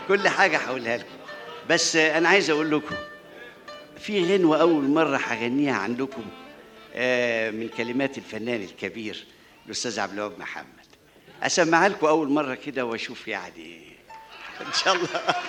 كل حاجة هقولها لكم بس أنا عايز أقول لكم في غنوة أول مرة هغنيها عندكم آه، من كلمات الفنان الكبير الأستاذ عبد الوهاب محمد أسمعها لكم أول مرة كده وأشوف يعني إن شاء الله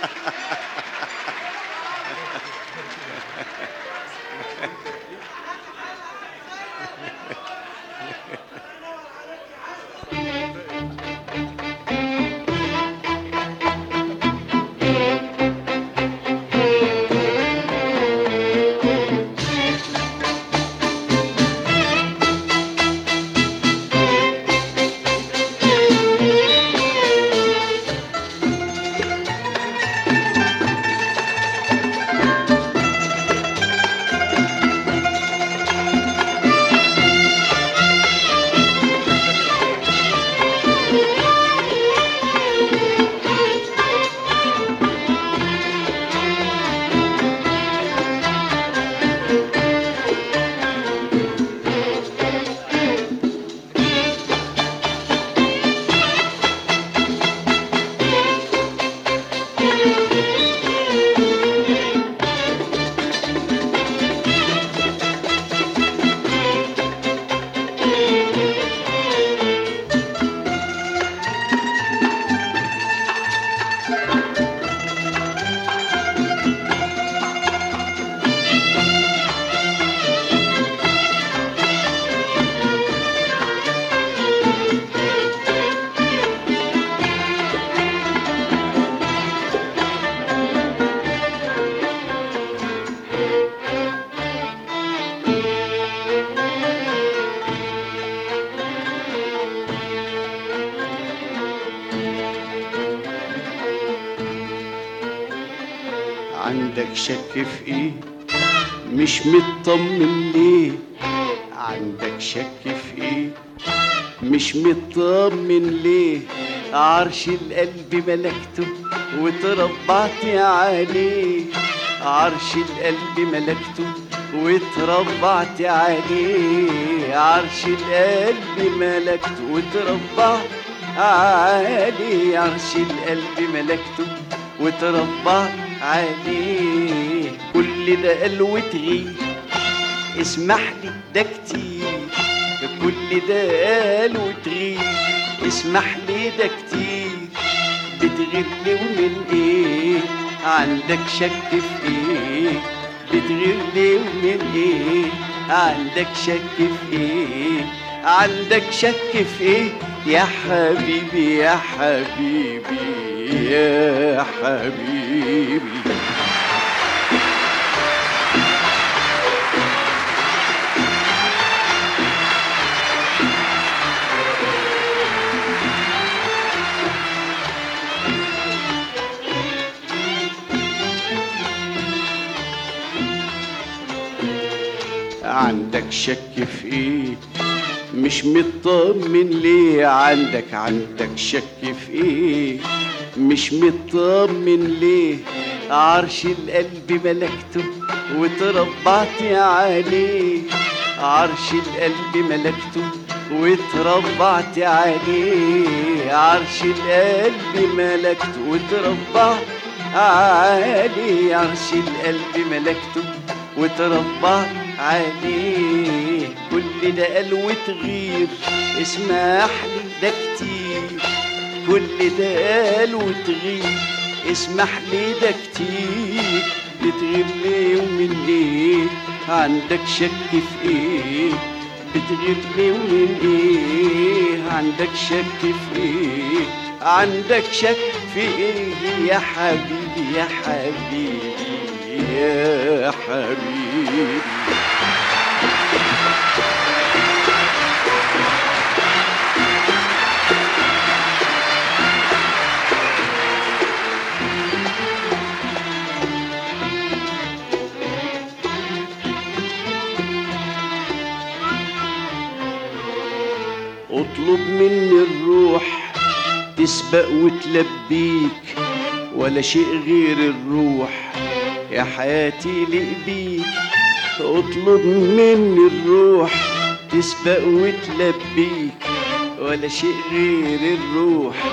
عندك شك في ايه مش مطمن ليه عندك شك في ايه مش مطمن ليه عرش القلب ملكته وتربعت عليه عرش القلب ملكته وتربعت عليه عرش القلب ملكته وتربعت عليه عرش القلب ملكته وتربعت عليه كل ده قال وتغير اسمح لي ده كتير كل ده قال وتغير اسمح لي ده كتير بتغير لي ومن ايه عندك شك في ايه بتغير لي ومن ايه عندك شك في ايه عندك شك في ايه يا حبيبي يا حبيبي يا حبيبي عندك شك في ايه مش مطمن ليه عندك عندك شك في ايه مش مطمن ليه عرش القلب ملكته وتربعت عليه عرش القلب ملكته وتربعت عليه عرش القلب ملكته وتربعت عليه عرش القلب ملكته وتربعت عليه كل ده قال وتغير اسمح لي ده كتير كل ده قال وتغير اسمح لي ده كتير بتغير ليه ومن ايه عندك شك في ايه بتغير ليه ومن ايه عندك شك في ايه عندك شك في ايه يا حبيبي يا حبيبي يا حبيبي اطلب مني الروح تسبق وتلبيك ولا شيء غير الروح يا حياتي لقبيك اطلب مني الروح تسبق وتلبيك ولا شيء غير الروح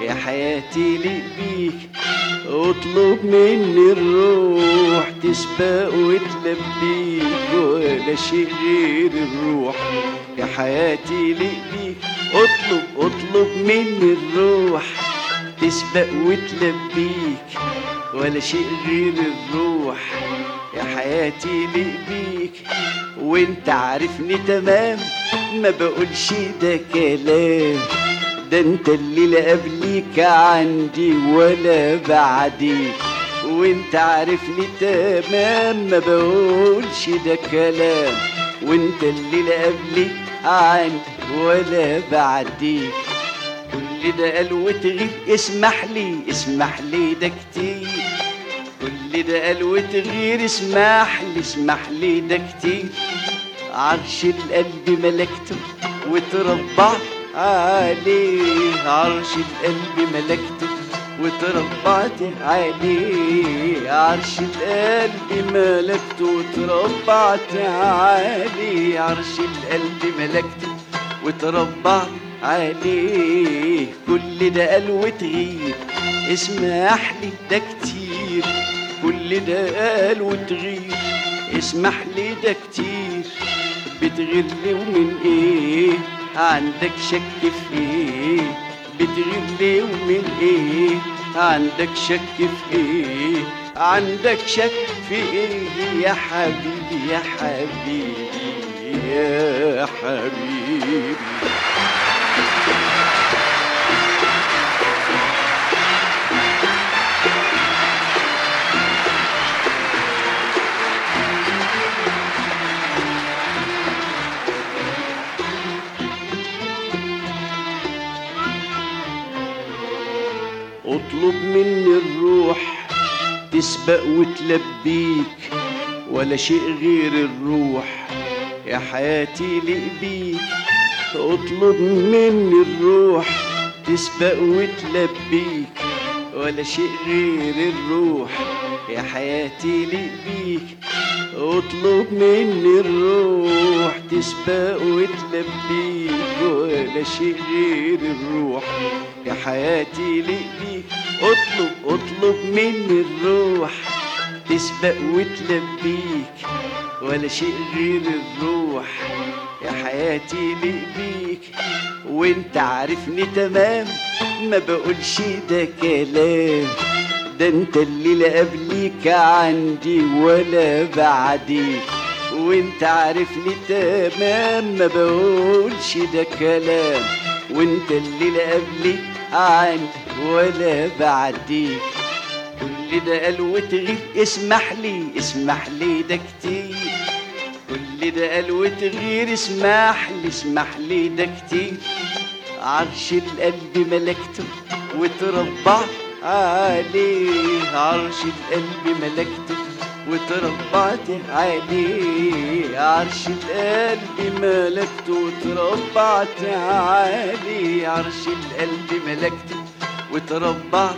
يا حياتي ليك بيك اطلب مني الروح تسبق وتلبيك ولا شيء غير الروح يا حياتي ليك بيك اطلب اطلب مني الروح تسبق وتلبيك ولا شيء غير الروح يا حياتي ليك بيك وانت عارفني تمام ما بقولش ده كلام ده انت اللي لا قبليك عندي ولا بعديك وانت عارفني تمام ما بقولش ده كلام وانت اللي لا قبليك عندي ولا بعديك كل ده قال وتغيب اسمح لي اسمح لي ده كتير كل ده قال وتغير اسمح لي اسمح لي ده كتير عرش القلب ملكته وتربعت عليه عرش القلب ملكته وتربعت عليه عرش القلب ملكته وتربعت عليه عرش القلب ملكته وتربعت عليه كل ده قال وتغيب اسمح لي ده كتير كل ده قال وتغيب اسمح لي ده كتير بتغير لي ومن ايه عندك شك في ايه بتغير لي ومن ايه عندك شك في ايه عندك شك في ايه يا حبيبي يا حبيبي يا حبيبي اطلب مني الروح تسبق وتلبيك ولا شيء غير الروح يا حياتي لقبيك اطلب مني الروح تسبق وتلبيك ولا شيء غير الروح يا حياتي لقبيك اطلب مني الروح تسبق وتلبيك ولا شيء غير الروح يا حياتي لقبيك اطلب اطلب مني الروح تسبق وتلبيك ولا شيء غير الروح يا حياتي لقبيك وانت عارفني تمام ما بقولش ده كلام ده انت اللي لا قبليك عندي ولا بعديك وانت عارفني تمام ما بقولش ده كلام وانت اللي لا قبلي عندي ولا بعديك كل ده قال وتغيب اسمح لي اسمح لي ده كتير كل ده قال وتغير اسمح لي اسمح لي ده كتير عرش القلب ملكته وتربعت عليه عرش القلب ملكته وتربعت عليه عرش القلب ملكته وتربعت عليه عرش القلب ملكته وتربعت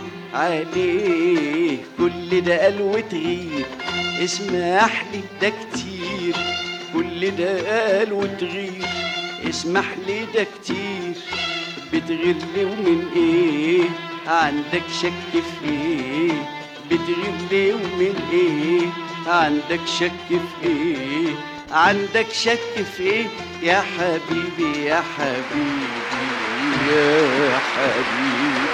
عليه كل ده قال وتغيب اسمح لي ده كتير كل ده قال وتغيب اسمح لي ده كتير بتغير لي ومن ايه عندك شك في ايه بتغير لي ومن ايه عندك شك في ايه عندك شك في ايه يا حبيبي يا حبيبي يا حبيبي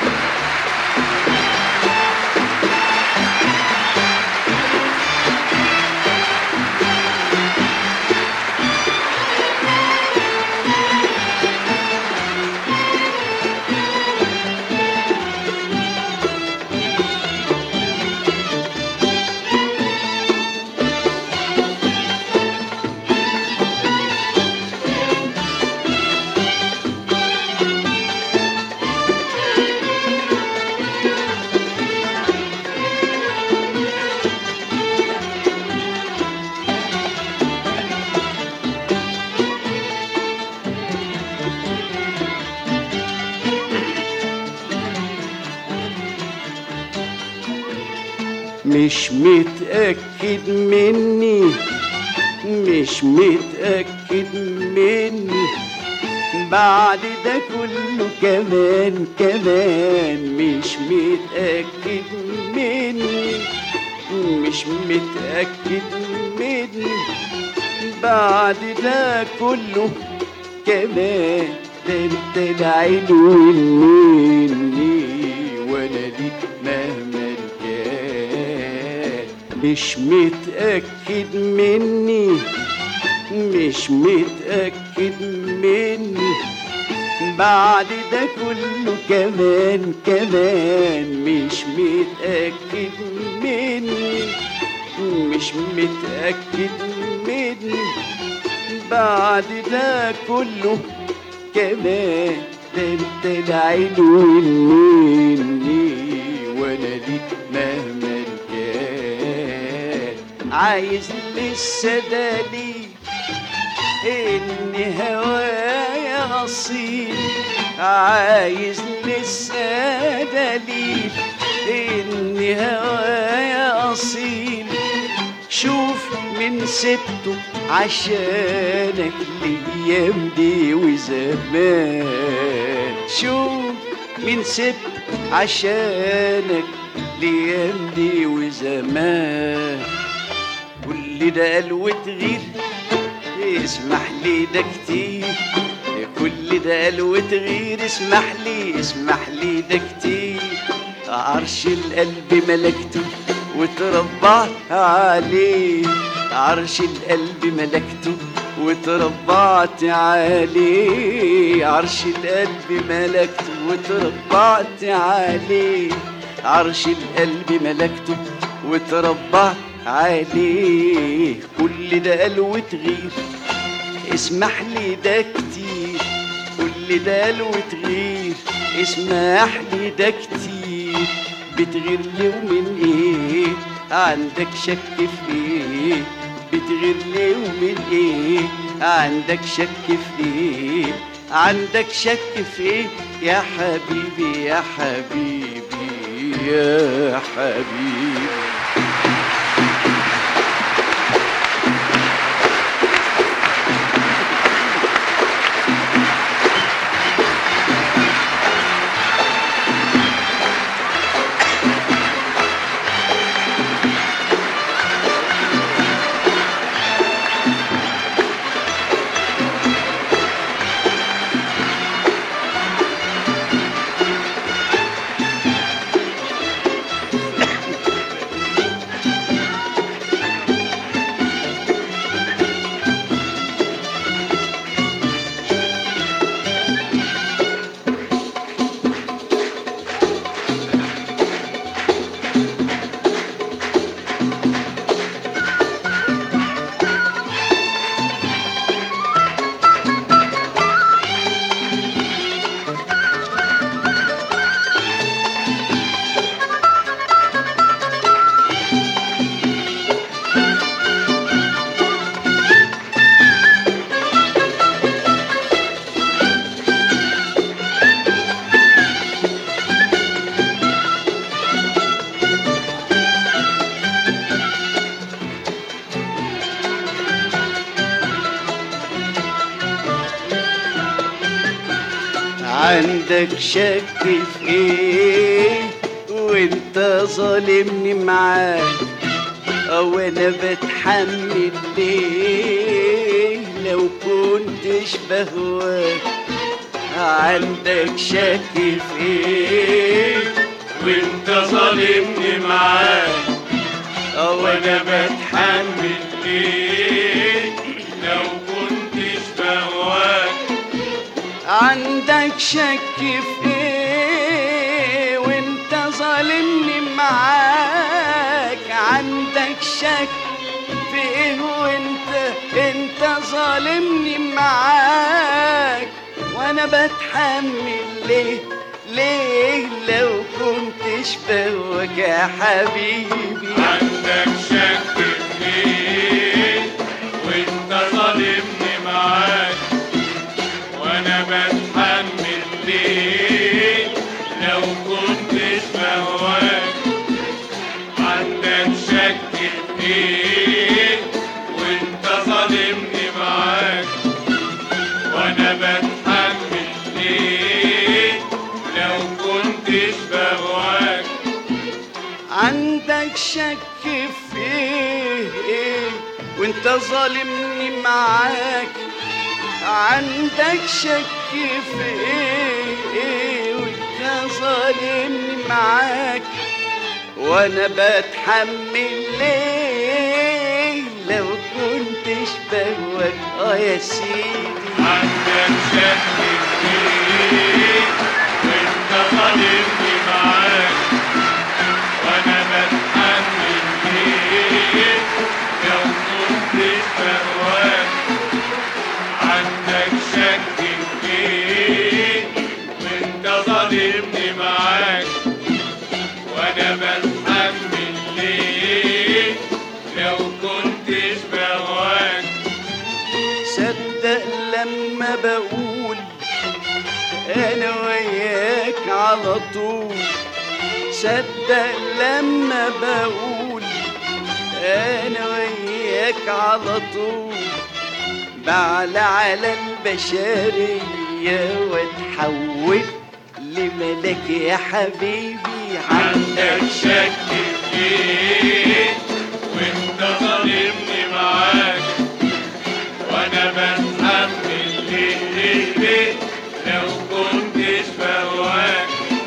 مش متأكد مني مش متأكد مني بعد ده كله كمان كمان مش متأكد مني مش متأكد مني بعد ده كله كمان ده انت العلو مني وانا ليك مهما كان مش متأكد مني مش متأكد مني بعد ده كله كمان كمان مش متأكد مني مش متأكد مني بعد ده كله كمان ده انت العلو مني وانا ليك مهما كان عايز لسه دليل ان هوايا اصيل عايز لسه دليل ان هوايا اصيل شوف من سبته عشانك الايام دي وزمان شوف من سبته عشانك الايام دي وزمان كل ده قال وتغير اسمح لي ده كتير كل ده قال وتغير اسمح لي اسمح لي ده كتير عرش القلب ملكته وتربعت عليه عرش القلب ملكته وتربعت عليه عرش القلب ملكته وتربعت عليه عرش القلب ملكته وتربعت عليه كل ده قال وتغير اسمح لي ده كتير كل ده قال وتغير اسمح لي ده كتير بتغير لي ومن ايه عندك شك في ايه بتغير لي ومن ايه عندك شك في ايه عندك شك في ايه يا حبيبي يا حبيبي يا حبيبي عندك شك في ايه وانت ظالمني معاك او انا بتحمل ليه لو كنتش بهواك عندك شك في ايه وانت ظالمني معاك او وانا بتحمل ليه لو كنتش بهواك عندك شك في ايه وانت ظالمني معاك عندك شك في ايه وانت انت ظالمني معاك وانا بتحمل ليه ليه لو كنتش بهواك يا حبيبي عندك شك فيه وانت ظالمني معاك وانا بتحمل ليه لو كنتش بهواك عندك شك فيه وانت ظالمني معاك وانا بتحمل عندك شك في ايه ايه وانت ظالمني معاك عندك شك في ايه ايه وانت ظالمني معاك وانا بتحمل ليه لو كنتش بهواك اه يا سيدي عندك شك فيه وانت ظالمني معاك وانا بتحمل ليه لو كنت بهواك عندك شك فيه وانت ظالمني معاك وانا بتحمل ليه لو كنتش بهواك صدق لما بقول انا وياك على طول صدق لما بقول انا وياك على طول بعلى على البشرية واتحول لملك يا حبيبي عندك شك فيه وانت ظالمني معاك وانا بتحمل ليه ليه ليه لو كنتش بهواك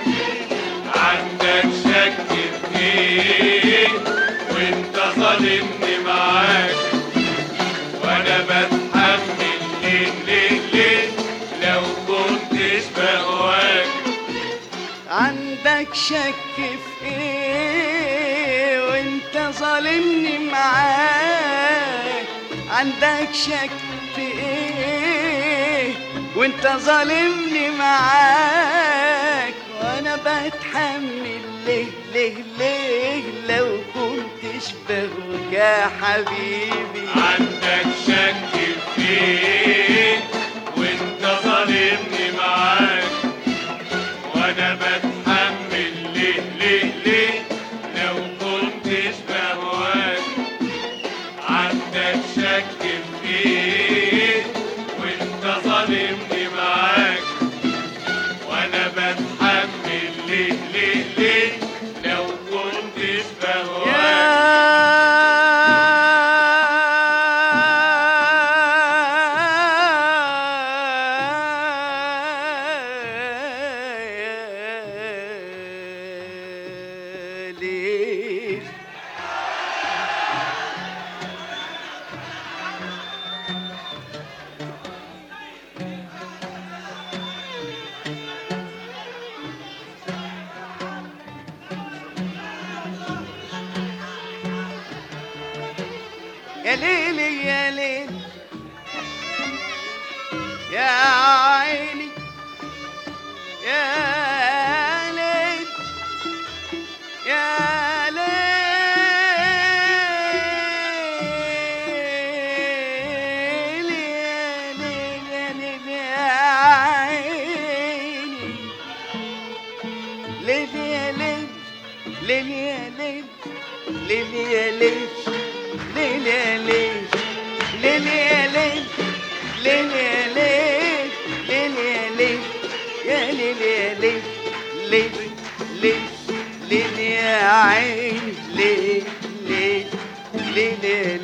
عندك شك فيه وانت ظالمني معاك وانا بتحمل ليه ليه ليه لو كنتش بهواك عندك شك في ايه وانت ظالمني معاك عندك شك في ايه وانت ظالمني معاك وانا بتحمل ليه ليه ليه لو كنتش بهواك يا حبيبي عندك شك فيه وانت ظالمني معاك وانا بتحمل ليه ليه ليه لو كنتش بهواك عندك شك فيه وانت ظالمني معاك وانا بتحمل ليه ليه ليه لو كنتش بهواك يا ليل يا ليل يا ليل يا عيني يا ليل يا ليل يا ليل يا ليل يا عيني ليل يا ليل ليل يا ليل ليل يا ليل ليل يا ليل ليل يا ليل ليل يا ليل ليل يا ليل يا ليل يا ليل ليل ليل ليل يا عين ليل ليل ليل يا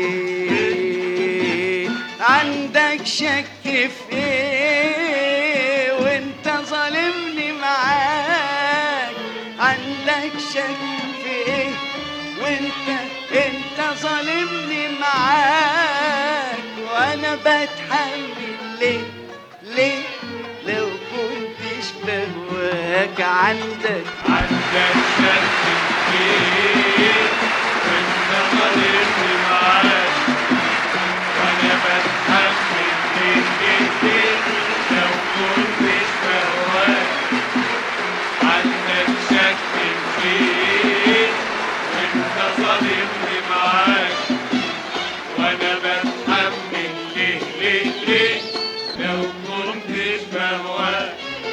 ليل عندك شك في ايه وانت ظالمني معاك عندك شك في ايه وانت انت ظالمني معاك وانا بتحمل ليه ليه لو كنتش بهواك عندك عندك شك فيه وانت ظالمني معاك وانا بتحمل ليه ليه ليه لو كنتش بهواك عندك شك فيه وانت ظالمني معاك وانا بتحمل ليه ليه ليه لو كنتش بهواك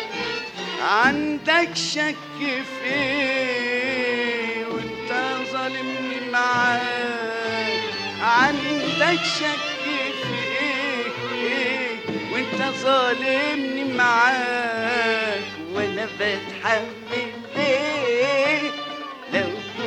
عندك شك في ايه وانت ظالمني معاك عندك شك في ايه ايه وانت ظالمني معاك وانا بتحمل ليه لو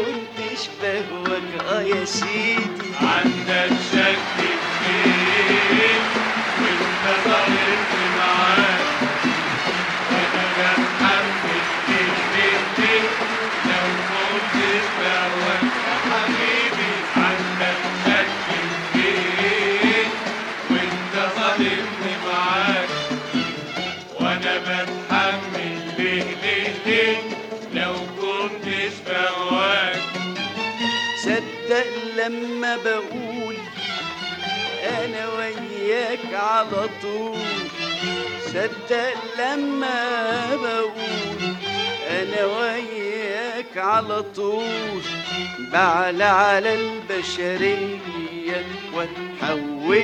بهواك اه يا سيدي عندك شك كتير وانت ظالمني معاك وانا بتحمل كلمتك لو كنت بهواك يا حبيبي عندك شك كتير وانت ظالمني معاك وانا بتحمل ليه ليه ليه لو كنتش بهواك صدق لما بقول انا وياك على طول صدق لما بقول انا وياك على طول بعلى على البشرية واتحول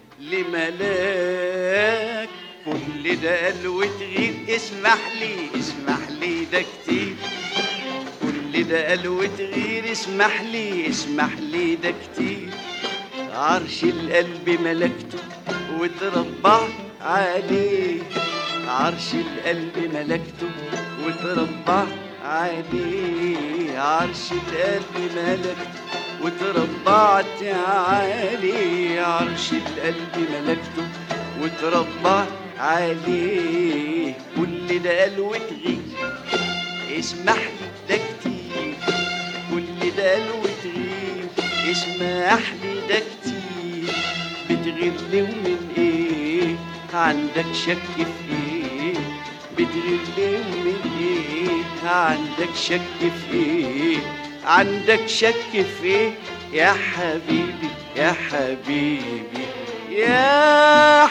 لملاك كل ده قلوة غير اسمح لي اسمح لي ده كتير كل ده قلوة غير اسمح لي اسمح لي ده كتير عرش القلب ملكته وتربعت عليه عرش القلب ملكته وتربعت عليه عرش القلب ملكته وتربعت عليه عرش القلب ملكته وتربعت عليه كل ده قلوة غير اسمح لي ده كتير كل ده قلوة غير اسمح لي ده كتير بتغير لي ومن ايه عندك شك في ايه بتغير لي ومن ايه عندك شك في ايه عندك شك في ايه يا حبيبي يا حبيبي يا